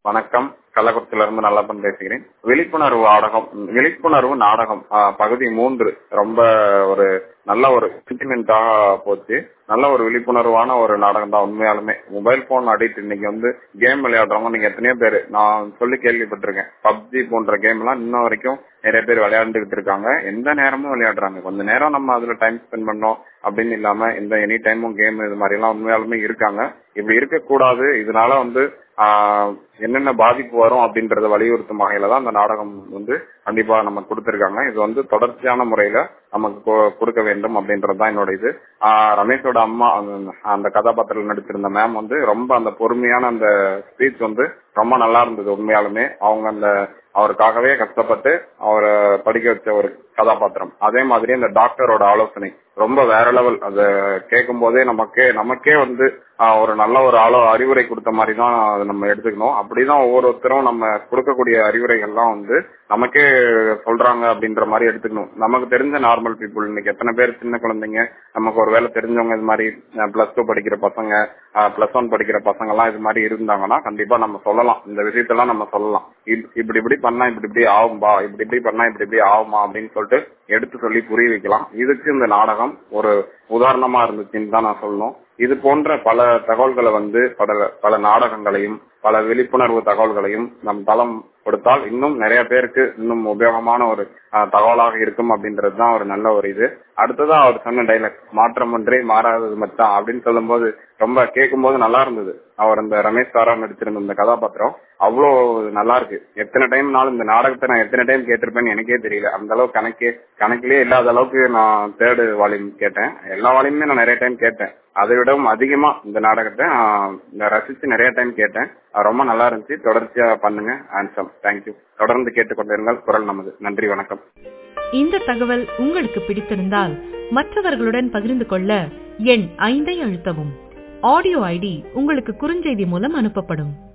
வணக்கம் கள்ளக்குறிச்சியில இருந்து நல்லப்பன் பேசுகிறேன் விழிப்புணர்வு நாடகம் விழிப்புணர்வு நாடகம் ஆஹ், பகுதி மூன்று ரொம்ப ஒரு நல்ல ஒரு சென்டிமெண்டா போச்சு நல்ல ஒரு விழிப்புணர்வான ஒரு நாடகம் தான் உண்மையாலுமே மொபைல் போன் அடிக்ட் இன்னைக்கு வந்து கேம் விளையாடுறவங்க நீங்க எத்தனையோ பேர் நான் சொல்லி கேள்விப்பட்டிருக்கேன் பப்ஜி போன்ற கேம் எல்லாம் இன்ன வரைக்கும் நிறைய பேர் விளையாண்டுகிட்டு இருக்காங்க எந்த நேரமும் விளையாடுறாங்க கொஞ்ச நேரம் நம்ம அதுல டைம் ஸ்பெண்ட் பண்ணோம் அப்படின்னு இல்லாம இந்த எனி டைமும் கேம் இது மாதிரி எல்லாம் உண்மையாலுமே இருக்காங்க இப்படி இருக்கக்கூடாது இதனால வந்து ஆஹ், என்னென்ன பாதிப்பு வரும் அப்படின்றத வலியுறுத்தும் வகையில தான் அந்த நாடகம் வந்து கண்டிப்பா நமக்கு கொடுத்திருக்காங்க இது வந்து தொடர்ச்சியான முறையில நமக்கு கொ- கொடுக்க வேண்டும் அப்படின்றது தான் என்னோட இது ஆஹ், ரமேஷோட அம்மா அந்த- அந்த கதாபாத்திரத்தில் நடிச்சிருந்த மேம் வந்து ரொம்ப அந்த பொறுமையான அந்த ஸ்பீச் வந்து ரொம்ப நல்லா இருந்தது உண்மையாலுமே அவங்க அந்த அவருக்காகவே கஷ்டப்பட்டு அவரை படிக்க வச்ச ஒரு கதாபாத்திரம் அதே மாதிரி அந்த டாக்டரோட ஆலோசனை ரொம்ப வேற லெவல் அத கேட்கும் போதே நமக்கே நமக்கே வந்து ஆஹ், ஒரு நல்ல ஒரு ஆலோ அறிவுரை கொடுத்த மாதிரி தான் அதை நம்ம எடுத்துக்கணும் அப்படிதான் ஒவ்வொருத்தரும் நம்ம கொடுக்கக்கூடிய அறிவுரைகள்லாம் வந்து நமக்கே சொல்றாங்க அப்படின்ற மாதிரி எடுத்துக்கணும் நமக்கு தெரிஞ்ச நார்மல் பீப்புள் இன்னைக்கு எத்தனை பேர் சின்ன குழந்தைங்க நமக்கு ஒரு வேலை தெரிஞ்சவங்க இது மாதிரி பிளஸ் டூ படிக்கிற பசங்க பிளஸ் ஒன் படிக்கிற பசங்க எல்லாம் இது மாதிரி இருந்தாங்கன்னா கண்டிப்பா நம்ம சொல்லலாம் இந்த விஷயத்தெல்லாம் நம்ம சொல்லலாம் இப்- இப்படி இப்படி பண்ணா இப்படி இப்படி ஆகும்பா இப்படி இப்படி பண்ணா இப்படி இப்படி ஆகுமா அப்படின்னு சொல்லிட்டு எடுத்து சொல்லி புரிய வைக்கலாம் இதுக்கு இந்த நாடகம் ஒரு உதாரணமா இருந்துச்சுன்னு தான் நான் சொல்லணும் இது போன்ற பல தகவல்களை வந்து பல பல நாடகங்களையும் பல விழிப்புணர்வு தகவல்களையும் நம் தளம் கொடுத்தால் இன்னும் நிறைய பேருக்கு இன்னும் உபயோகமான ஒரு அஹ், தகவலாக இருக்கும் அப்படின்றது தான் ஒரு நல்ல ஒரு இது அடுத்ததா அவர் சொன்ன டைலாக் மாற்றம் ஒன்றே மாறாதது மச்சான் அப்படின்னு சொல்லும்போது ரொம்ப கேட்கும் போது நல்லா இருந்தது அவர் அந்த ரமேஷ் சாரா நடிச்சிருந்த இந்த கதாபாத்திரம் அவ்வளோ நல்லா இருக்கு எத்தனை டைம்னாலும் இந்த நாடகத்தை நான் எத்தனை டைம் கேட்டிருப்பேன்னு எனக்கே தெரியல அந்த அளவுக்கு கணக்கே கணக்கிலே இல்லாத அளவுக்கு நான் தேர்டு வால்யூம் கேட்டேன் எல்லா வால்யூமே நான் நிறைய டைம் கேட்டேன் அதை விடவும் அதிகமா இந்த நாடகத்தை நான் ரசிச்சு நிறைய டைம் கேட்டேன் அது ரொம்ப நல்லா இருந்துச்சு தொடர்ச்சியா பண்ணுங்க ஆன்சம் தேங்க்யூ தொடர்ந்து கேட்டுக்கொண்டிருங்கள் குரல் நமது நன்றி வணக்கம் இந்த தகவல் உங்களுக்கு பிடித்திருந்தால் மற்றவர்களுடன் பகிர்ந்து கொள்ள எண் ஐந்தை அழுத்தவும் ஆடியோ ஐடி உங்களுக்கு குறுஞ்செய்தி மூலம் அனுப்பப்படும்